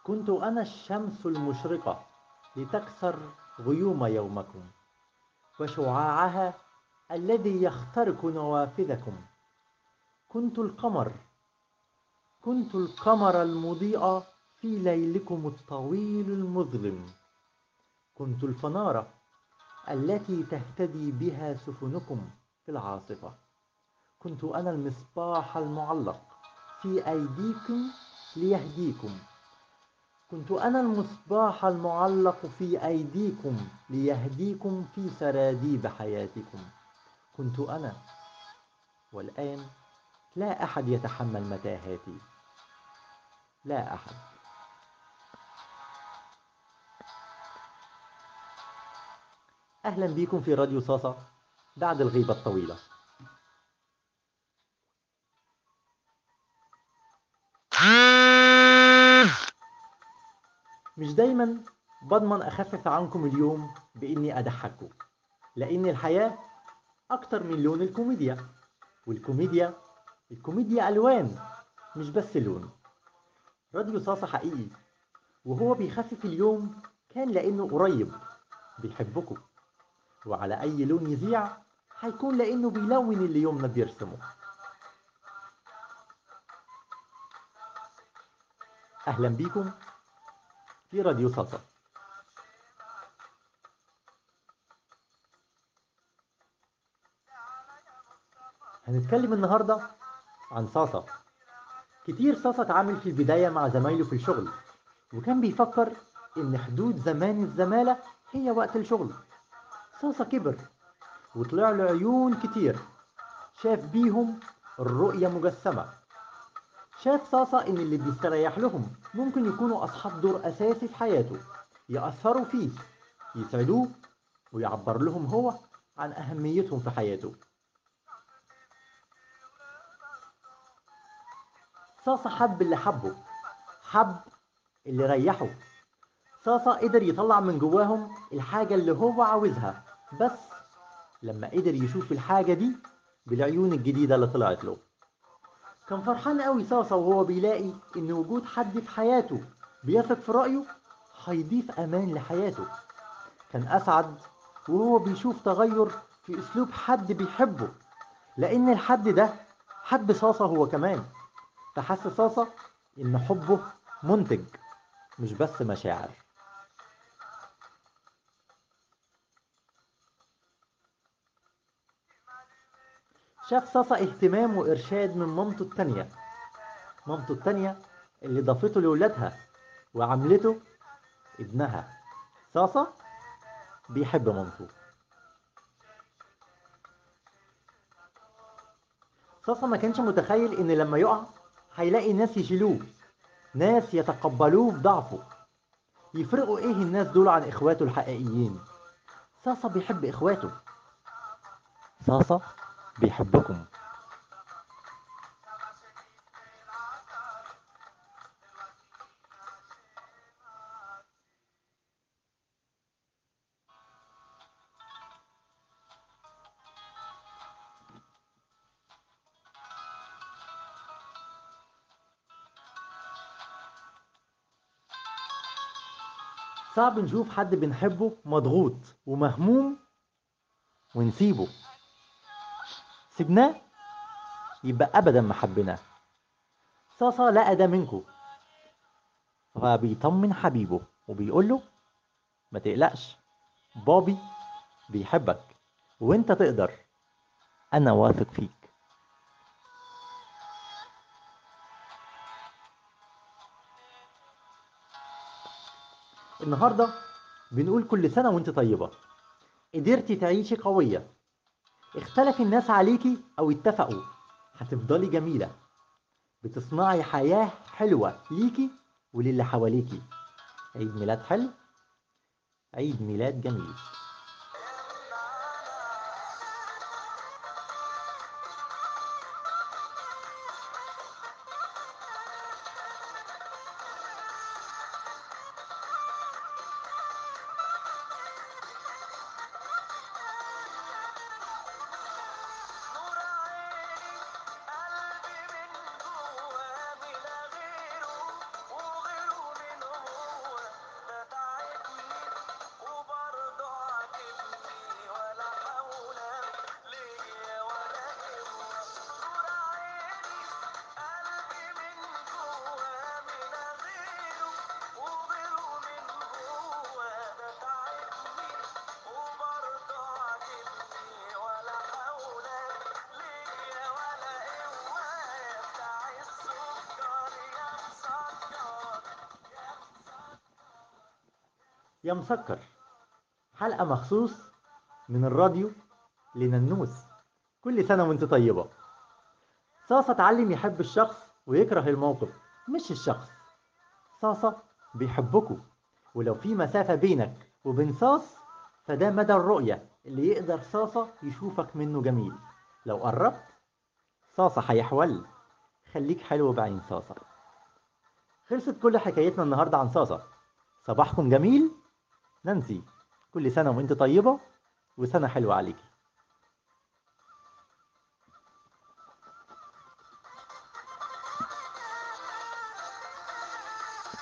كنت أنا الشمس المشرقة لتكسر غيوم يومكم وشعاعها الذي يخترق نوافذكم كنت القمر كنت القمر المضيء في ليلكم الطويل المظلم كنت الفنارة التي تهتدي بها سفنكم في العاصفة كنت أنا المصباح المعلق في أيديكم ليهديكم كنت أنا المصباح المعلق في أيديكم ليهديكم في سراديب حياتكم كنت أنا والآن لا أحد يتحمل متاهاتي لا أحد أهلا بكم في راديو صاصة بعد الغيبة الطويلة مش دايما بضمن أخفف عنكم اليوم بإني أضحككم لأن الحياة أكتر من لون الكوميديا والكوميديا الكوميديا ألوان مش بس لون راديو صاصة حقيقي وهو بيخفف اليوم كان لأنه قريب بيحبكم وعلى أي لون يذيع هيكون لأنه بيلون اللي يومنا بيرسمه أهلا بيكم في راديو صاصة هنتكلم النهاردة عن صاصة كتير صاصة اتعامل في البداية مع زمايله في الشغل وكان بيفكر إن حدود زمان الزمالة هي وقت الشغل صاصة كبر وطلع له عيون كتير شاف بيهم الرؤية مجسمة شاف صاصة إن اللي بيستريح لهم ممكن يكونوا أصحاب دور أساسي في حياته يأثروا فيه يسعدوه ويعبر لهم هو عن أهميتهم في حياته صاصة حب اللي حبه حب اللي ريحه صاصة قدر يطلع من جواهم الحاجة اللي هو عاوزها بس لما قدر يشوف الحاجة دي بالعيون الجديدة اللي طلعت له كان فرحان قوي صاصة وهو بيلاقي إن وجود حد في حياته بيثق في رأيه هيضيف أمان لحياته كان أسعد وهو بيشوف تغير في أسلوب حد بيحبه لأن الحد ده حب صاصة هو كمان فحس صاصة إن حبه منتج مش بس مشاعر شاف صاصة اهتمام وإرشاد من مامته التانية مامته التانية اللي ضافته لولادها وعملته ابنها صاصة بيحب مامته صاصة ما كانش متخيل إن لما يقع هيلاقي ناس يشيلوه ناس يتقبلوه بضعفه يفرقوا إيه الناس دول عن إخواته الحقيقيين صاصة بيحب إخواته صاصة بيحبكم صعب نشوف حد بنحبه مضغوط ومهموم ونسيبه سيبناه يبقى ابدا ما حبيناه صاصا لقى ده منكم فبيطمن حبيبه وبيقول له ما تقلقش بابي بيحبك وانت تقدر انا واثق فيك النهارده بنقول كل سنه وانت طيبه قدرتي تعيشي قويه اختلف الناس عليكي او اتفقوا هتفضلي جميلة بتصنعي حياة حلوة ليكي وللي حواليكي عيد ميلاد حلو عيد ميلاد جميل نور عيني قلبي من جوا بلا غيره وغيره من يا مسكر حلقة مخصوص من الراديو لننوس كل سنة وانت طيبة صاصة اتعلم يحب الشخص ويكره الموقف مش الشخص صاصة بيحبكوا ولو في مسافة بينك وبين صاص فده مدى الرؤية اللي يقدر صاصة يشوفك منه جميل لو قربت صاصة هيحول خليك حلو بعين صاصة خلصت كل حكايتنا النهاردة عن صاصة صباحكم جميل نانسي كل سنة وانت طيبة وسنة حلوة عليكي